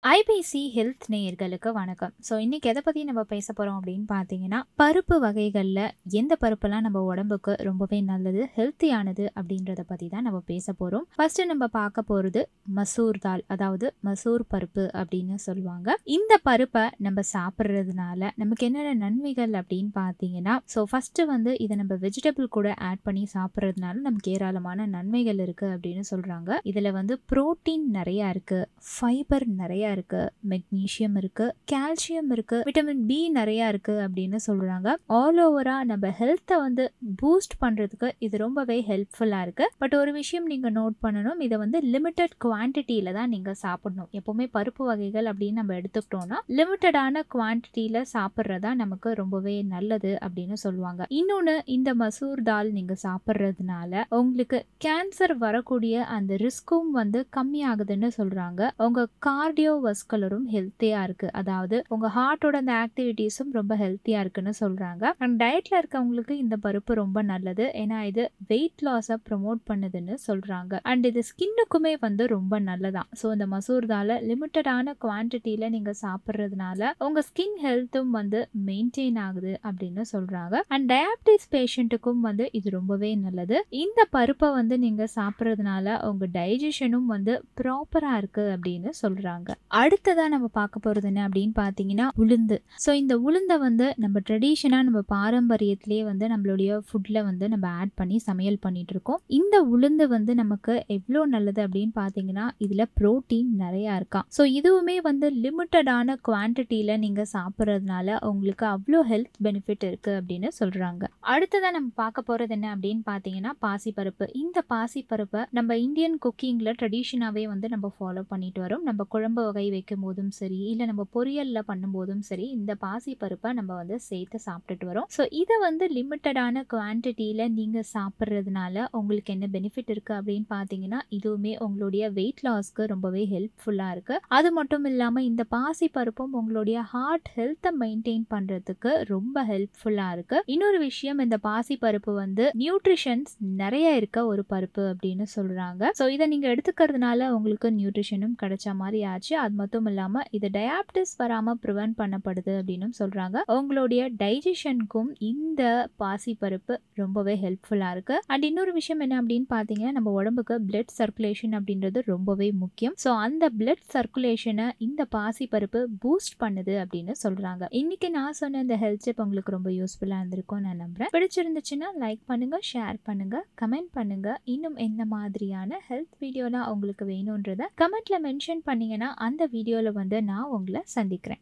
IBC health நேயர்களுக்கு வணக்கம் so இன்னைக்கு எதை பற்றி நம்ம பேச போகிறோம் அப்படின்னு பார்த்தீங்கன்னா பருப்பு வகைகளில் எந்த பருப்பெல்லாம் நம்ம உடம்புக்கு ரொம்பவே நல்லது ஹெல்த்தியானது அப்படின்றத பற்றி தான் நம்ம பேச போகிறோம் ஃபர்ஸ்ட் நம்ம பார்க்க போகிறது மசூர் தால் அதாவது மசூர் பருப்பு அப்படின்னு சொல்லுவாங்க இந்த பருப்பை நம்ம சாப்பிட்றதுனால நமக்கு என்னென்ன நன்மைகள் அப்படின்னு பார்த்தீங்கன்னா ஸோ ஃபர்ஸ்ட் வந்து இதை நம்ம வெஜிடபிள் கூட ஆட் பண்ணி சாப்பிட்றதுனால நமக்கு ஏராளமான நன்மைகள் இருக்குது அப்படின்னு சொல்கிறாங்க இதில் வந்து புரோட்டீன் நிறையா இருக்குது ஃபைபர் நிறையா இருக்கு மெக்னீஷியம் இருக்கு கால்சியம் இருக்கு விட்டமின் பி நிறைய இருக்கு அப்படின்னு சொல்றாங்க ஆல் ஓவரா நம்ம ஹெல்த்தை வந்து பூஸ்ட் பண்றதுக்கு இது ரொம்பவே ஹெல்ப்ஃபுல்லா இருக்கு பட் ஒரு விஷயம் நீங்க நோட் பண்ணணும் இதை வந்து லிமிட்டட் குவான்டிட்டியில தான் நீங்க சாப்பிடணும் எப்பவுமே பருப்பு வகைகள் அப்படின்னு நம்ம எடுத்துக்கிட்டோம்னா லிமிட்டடான குவான்டிட்டியில சாப்பிட்றதா நமக்கு ரொம்பவே நல்லது அப்படின்னு சொல்லுவாங்க இன்னொன்னு இந்த மசூர் தால் நீங்க சாப்பிட்றதுனால உங்களுக்கு கேன்சர் வரக்கூடிய அந்த ரிஸ்க்கும் வந்து கம்மியாகுதுன்னு சொல்றாங்க உங்க கார்டியோ வஸ்குலரும் ஹெல்த்தியா இருக்கு அதாவது உங்க ஹார்ட்டோட அந்த ஆக்டிவிட்டீஸும் ரொம்ப ஹெல்த்தியா இருக்குன்னு சொல்றாங்க அண்ட் டயட்ல இருக்கவங்களுக்கு இந்த பருப்பு ரொம்ப நல்லது ஏன்னா இது வெயிட் லாஸை ப்ரொமோட் பண்ணுதுன்னு சொல்றாங்க அண்ட் இது ஸ்கின்னுக்குமே வந்து ரொம்ப நல்லதான் ஸோ இந்த மசூர் தால லிமிட்டடான குவான்டிட்டியில நீங்க சாப்பிட்றதுனால உங்க ஸ்கின் ஹெல்த்தும் வந்து மெயின்டைன் ஆகுது அப்படின்னு சொல்றாங்க அண்ட் டயாபிட்டிஸ் பேஷண்ட்டுக்கும் வந்து இது ரொம்பவே நல்லது இந்த பருப்பை வந்து நீங்க சாப்பிட்றதுனால உங்க டைஜஷனும் வந்து ப்ராப்பரா இருக்கு அப்படின்னு சொல்றாங்க அடுத்ததா நம்ம பார்க்க போறது என்ன அப்படின்னு பார்த்தீங்கன்னா உளுந்து ஸோ இந்த உளுந்தை வந்து நம்ம ட்ரெடிஷனாக நம்ம பாரம்பரியத்திலே வந்து நம்மளுடைய ஃபுட்டில் வந்து நம்ம ஆட் பண்ணி சமையல் பண்ணிட்டு இருக்கோம் இந்த உளுந்து வந்து நமக்கு எவ்வளோ நல்லது அப்படின்னு பார்த்தீங்கன்னா இதில் ப்ரோட்டீன் நிறையா இருக்கான் ஸோ இதுவுமே வந்து லிமிட்டடான குவான்டிட்டியில் நீங்கள் சாப்பிட்றதுனால உங்களுக்கு அவ்வளோ ஹெல்த் பெனிஃபிட் இருக்குது அப்படின்னு சொல்கிறாங்க அடுத்ததாக நம்ம பார்க்க போகிறது என்ன அப்படின்னு பார்த்தீங்கன்னா பாசிப்பருப்பு இந்த பாசிப்பருப்பை நம்ம இந்தியன் குக்கிங்கில் ட்ரெடிஷனாகவே வந்து நம்ம ஃபாலோ பண்ணிட்டு வரோம் நம்ம குழம்பு வகை வைக்கும் போதும் சரி இல்லை நம்ம பொரியலில் பண்ணும்போதும் சரி இந்த பாசி பருப்பை நம்ம வந்து சேர்த்து சாப்பிட்டுட்டு வரோம் ஸோ இதை வந்து லிமிட்டடான குவான்டிட்டியில் நீங்கள் சாப்பிட்றதுனால உங்களுக்கு என்ன பெனிஃபிட் இருக்குது அப்படின்னு பார்த்தீங்கன்னா இதுவுமே உங்களுடைய வெயிட் லாஸ்க்கு ரொம்பவே ஹெல்ப்ஃபுல்லாக இருக்குது அது மட்டும் இல்லாமல் இந்த பாசி பருப்பும் உங்களுடைய ஹார்ட் ஹெல்த்தை மெயின்டைன் பண்ணுறதுக்கு ரொம்ப ஹெல்ப்ஃபுல்லாக இருக்குது இன்னொரு விஷயம் இந்த பாசி பருப்பு வந்து நியூட்ரிஷன்ஸ் நிறைய இருக்க ஒரு பருப்பு அப்படின்னு சொல்கிறாங்க ஸோ இதை நீங்கள் எடுத்துக்கிறதுனால உங்களுக்கு நியூட்ரிஷனும் கிடைச்ச மாதிரி ஆச்சு அது மட்டும் இல்லாமல் இது டயாபிட்டிஸ் வராமல் ப்ரிவென்ட் பண்ணப்படுது அப்படின்னு சொல்கிறாங்க உங்களுடைய டைஜஷனுக்கும் இந்த பாசி பருப்பு ரொம்பவே ஹெல்ப்ஃபுல்லாக இருக்குது அண்ட் இன்னொரு விஷயம் என்ன அப்படின்னு பார்த்தீங்கன்னா நம்ம உடம்புக்கு பிளட் சர்க்குலேஷன் அப்படின்றது ரொம்பவே முக்கியம் ஸோ அந்த பிளட் சர்க்குலேஷனை இந்த பாசி பருப்பு பூஸ்ட் பண்ணுது அப்படின்னு சொல்கிறாங்க இன்னைக்கு நான் சொன்ன இந்த ஹெல்த் டிப் உங்களுக்கு ரொம்ப யூஸ்ஃபுல்லாக இருந்திருக்கும் நான் நம்புறேன் பிடிச்சிருந்துச்சுன்னா லைக் பண்ணுங்க ஷேர் பண்ணுங்க கமெண்ட் பண்ணுங்க இன்னும் எந்த மாதிரியான ஹெல்த் வீடியோலாம் உங்களுக்கு வேணுன்றத கமெண்ட்ல மென்ஷன் பண்ணீங்கன்னா அந்த வீடியோவில் வந்து நான் உங்களை சந்திக்கிறேன்